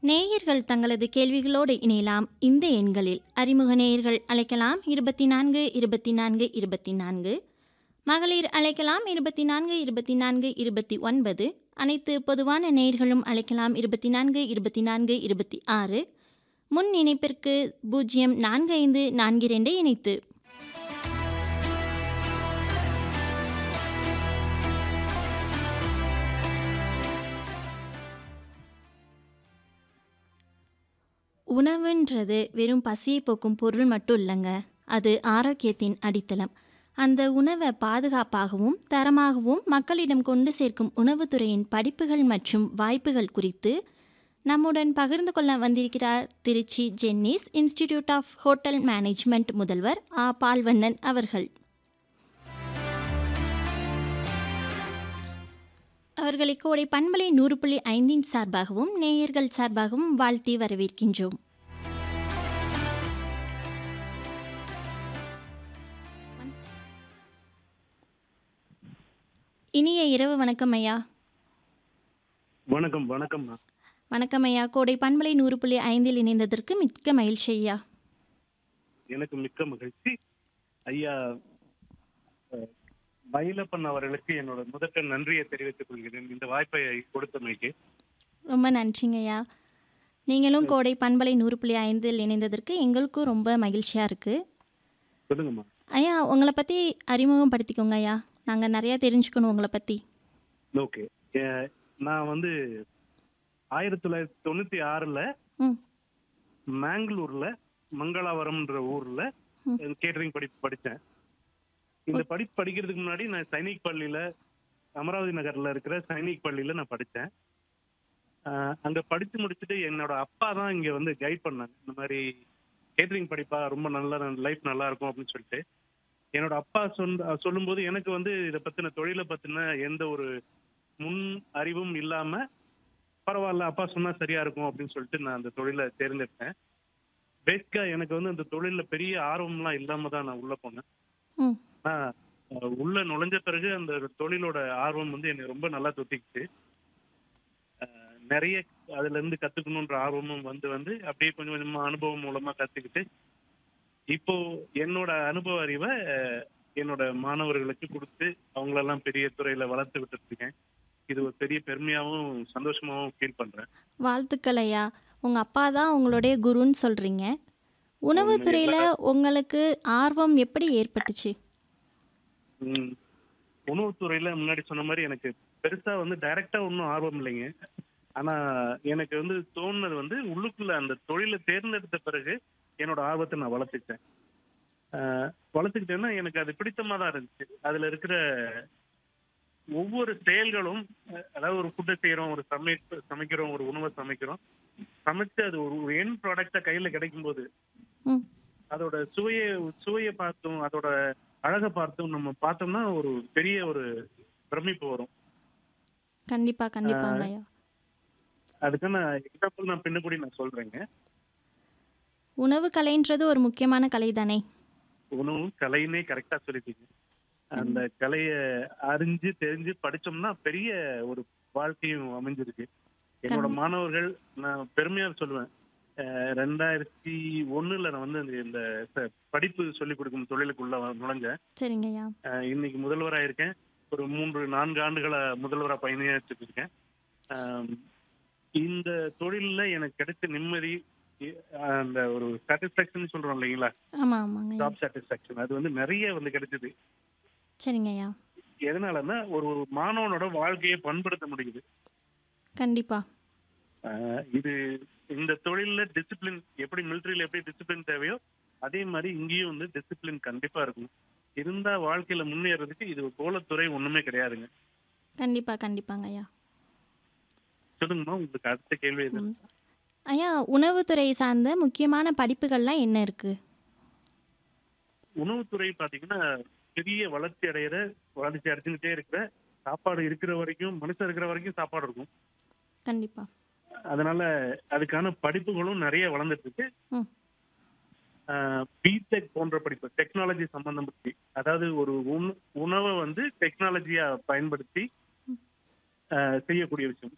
நேயர்கள் தங்களது கேள்விகளோடு இணையலாம் இந்த எண்களில் அறிமுக நேயர்கள் அழைக்கலாம் இருபத்தி நான்கு இருபத்தி நான்கு இருபத்தி நான்கு மகளிர் அழைக்கலாம் இருபத்தி நான்கு இருபத்தி நான்கு இருபத்தி ஒன்பது அனைத்து பொதுவான நேயர்களும் அழைக்கலாம் இருபத்தி நான்கு இருபத்தி நான்கு இருபத்தி ஆறு முன் இணைப்பிற்கு பூஜ்ஜியம் நான்கு ஐந்து நான்கு இரண்டை இணைத்து உணவுன்றது வெறும் பசியை போக்கும் பொருள் மட்டும் இல்லைங்க அது ஆரோக்கியத்தின் அடித்தளம் அந்த உணவை பாதுகாப்பாகவும் தரமாகவும் மக்களிடம் கொண்டு சேர்க்கும் உணவுத்துறையின் படிப்புகள் மற்றும் வாய்ப்புகள் குறித்து நம்முடன் பகிர்ந்து கொள்ள வந்திருக்கிறார் Trichy Jenneys institute of hotel management முதல்வர் ஆ பால்வண்ணன் அவர்கள் அவர்களை கோடை பண்பலை நூறு புள்ளி ஐந்தின் சார்பாகவும் நேயர்கள் சார்பாகவும் வாழ்த்தி வரவேற்கின்றோம் இனிய இரவு வணக்கம் ஐயா வணக்கம் வணக்கம்மா வணக்கம் ஐயா கோடை பண்பலை நூறு புள்ளி ஐந்தில் இணைந்ததற்கு மிக்க மகிழ்ச்சி ஐயா எனக்கு மிக்க மகிழ்ச்சி ஐயா அஹ், மயிலப்பன் அவர்களுக்கு என்னோட முதற்க நன்றியை தெரிவித்துக் கொள்கிறேன் இந்த வாய்ப்பை கொடுத்தமைக்கு ரொம்ப நன்றிங்க ஐயா நீங்களும் கோடை பண்பலை நூறு புள்ளி ஐந்தில் இணைந்ததற்கு எங்களுக்கும் ரொம்ப மகிழ்ச்சியாக இருக்குது சொல்லுங்கம்மா ஐயா உங்களை பற்றி அறிமுகம் படுத்திக்கோங்க ஐயா நாங்கள் நிறையா தெரிஞ்சுக்கணும் உங்களை பற்றி ஓகே அஹ், நான் வந்து ஆயிரத்தி தொள்ளாயிரத்தி தொண்ணூத்தி ஆறுல ம் மேங்களூர்ல மங்களாவரம்ன்ற ஊர்ல ம். கேட்டரிங் படிப்பு படித்தேன் இந்த படிப்பு படிக்கிறதுக்கு முன்னாடி நான் சைனிக் பள்ளியில அமராவதி நகர்ல இருக்கிற சைனிக் பள்ளியில நான் படித்தேன் ஆஹ் அங்க படிச்சு முடிச்சுட்டு என்னோட அப்பா தான் இங்க வந்து கைட் பண்ணாங்க இந்த மாதிரி கேட்டரிங் படிப்பா ரொம்ப நல்லா லைஃப் நல்லா இருக்கும் அப்படின்னு சொல்லிட்டு என்னோட அப்பா சொன்ன சொல்லும்போது எனக்கு வந்து இதை பத்தின தொழிலை பத்தின எந்த ஒரு முன் அறிவும் இல்லாம பரவாயில்ல அப்பா சொன்னா சரியா இருக்கும் அப்படின்னு சொல்லிட்டு நான் அந்த தொழிலை தேர்ந்தெடுத்தேன் பேசிக்கா எனக்கு வந்து அந்த தொழில்ல பெரிய ஆர்வம்லாம் இல்லாம தான் நான் உள்ள போனேன் ம் ஆனா அஹ், உள்ள நுழைஞ்ச பிறகு அந்த தொழிலோட ஆர்வம் வந்து எனக்கு ரொம்ப நல்லா தொத்திக்கிச்சு அஹ், நிறைய அதுல இருந்து கத்துக்கணுன்ற ஆர்வமும் வந்து வந்து அப்படியே கொஞ்சம் கொஞ்சமா அனுபவம் மூலமா கத்துக்கிட்டு இப்போ என்னோட அனுபவ அறிவை அஹ், என்னோட மாணவர்களுக்கு கொடுத்து அவங்களெல்லாம் பெரிய துறையில வளர்த்து விட்டுட்டு இருக்கேன் இது ஒரு பெரிய பெருமையாவும் சந்தோஷமாவும் ஃபீல் பண்றேன் வாழ்த்துக்கள் ஐயா உங்கள் அப்பா தான் உங்களுடைய குருன்னு சொல்கிறீங்க உணவுத்துறையில் உங்களுக்கு ஆர்வம் எப்படி ஏற்பட்டுச்சு ம். உணவுத்துறையில முன்னாடி சொன்ன மாதிரி எனக்கு பெருசா வந்து டைரக்டா ஒன்றும் ஆர்வம் இல்லைங்க ஆனா எனக்கு வந்து தோணுனது வந்து உள்ளுக்குள்ள அந்த தொழிலை தேர்ந்தெடுத்த பிறகு என்னோட ஆர்வத்தை நான் வளர்த்துக்கிட்டேன் ஆஹ், வளர்த்துக்கிட்டேன்னா எனக்கு அது பிடித்தமா தான் இருந்துச்சு அதுல இருக்கிற ஒவ்வொரு செயல்களும் அஹ், அதாவது ஒரு ஃபுட்டை செய்யறோம் ஒரு சமை சமைக்கிறோம் ஒரு உணவை சமைக்கிறோம் சமைச்சு அது ஒரு என் ப்ராடக்டா கையில கிடைக்கும் போது ம் அதோட சுவையை சுவையை பார்த்தும் அதோட அழகை பார்த்தும் நம்ம பார்த்தோம்னா ஒரு பெரிய ஒரு பிரமிப்பு வரும் கண்டிப்பாக கண்டிப்பாங்க ஐயா அதுக்கான எக்ஸாம்பிள் நான் பின்னக்கூடி நான் சொல்றேங்க உணவு கலைன்றது ஒரு முக்கியமான கலை தானே உணவு கலைன்னே கரெக்டா சொல்லிட்டீங்க அந்த கலைய அறிஞ்சு தெரிஞ்சு படிச்சோம்னா பெரிய ஒரு வாழ்க்கையும் அமைஞ்சிருக்கு என்னோட மாணவர்கள் நான் பெருமையா சொல்லுவேன் அஹ் ரெண்டாயிரத்தி ஒண்ணுல நான் வந்து இந்த- இந்த ச- படிப்பு சொல்லிக் கொடுக்கும் தொழிலுக்குள்ள வ- நுழைஞ்சேன் சரிங்க ஐயா அஹ் இன்னைக்கு முதல்வரா இருக்கேன் ஒரு மூன்று நான்கு ஆண்டுகளா முதல்வரா பயணியாற்றிட்டு இருக்கேன் ஆம், இந்த தொழில்ல எனக்கு கிடைச்ச நிம்மதி இ- அந்த ஒரு சாட்டிஸ்பாக்சன் சொல்றோம் இல்லைங்களா ஆமாம் ஆமாங்க ஐயா ஜாப் சாட்டிஸ்பாக்சன் அது வந்து நிறைய வந்து கிடைச்சது சரிங்க ஐயா எதனாலன்னா ஒரு மாணவனோட வாழ்க்கையை பண்படுத்த முடியுது கண்டிப்பாக ஆஹ் இது இந்த தொழில்ல டிசிப்ளின் எப்படி மிலிட்டரியில எப்படி டிசிப்ளின் தேவையோ அதே மாதிரி இங்கேயும் வந்து டிசிப்ளின் கண்டிப்பா இருக்கும் இருந்தா வாழ்க்கையில முன்னேறதுக்கு இது கோலத்துறை ஒண்ணுமே கிடையாதுங்க கண்டிப்பாக கண்டிப்பாங்க ஐயா சொல்லுங்கம்மா உங்களுக்கு அடுத்த கேள்வி எது ம். ஐயா உணவுத்துறை சார்ந்த முக்கியமான படிப்புகள்லாம் என்ன இருக்குது உணவுத்துறை பாத்தீங்கன்னா பெரிய வளர்ச்சி அடையிற வளர்ச்சி அடைஞ்சுக்கிட்டே இருக்கிற சாப்பாடு இருக்கிற வரைக்கும் மனுஷன் இருக்கிற வரைக்கும் சாப்பாடு இருக்கும் கண்டிப்பாக அதனால அதுக்கான படிப்புகளும் நிறைய வளர்ந்துட்டு இருக்கு ம் பிடெக் போன்ற படிப்பு டெக்னாலஜி சம்பந்தப்பட்டு அதாவது ஒரு உண- உணவை வந்து டெக்னாலஜியா பயன்படுத்தி அஹ், செய்யக்கூடிய விஷயம்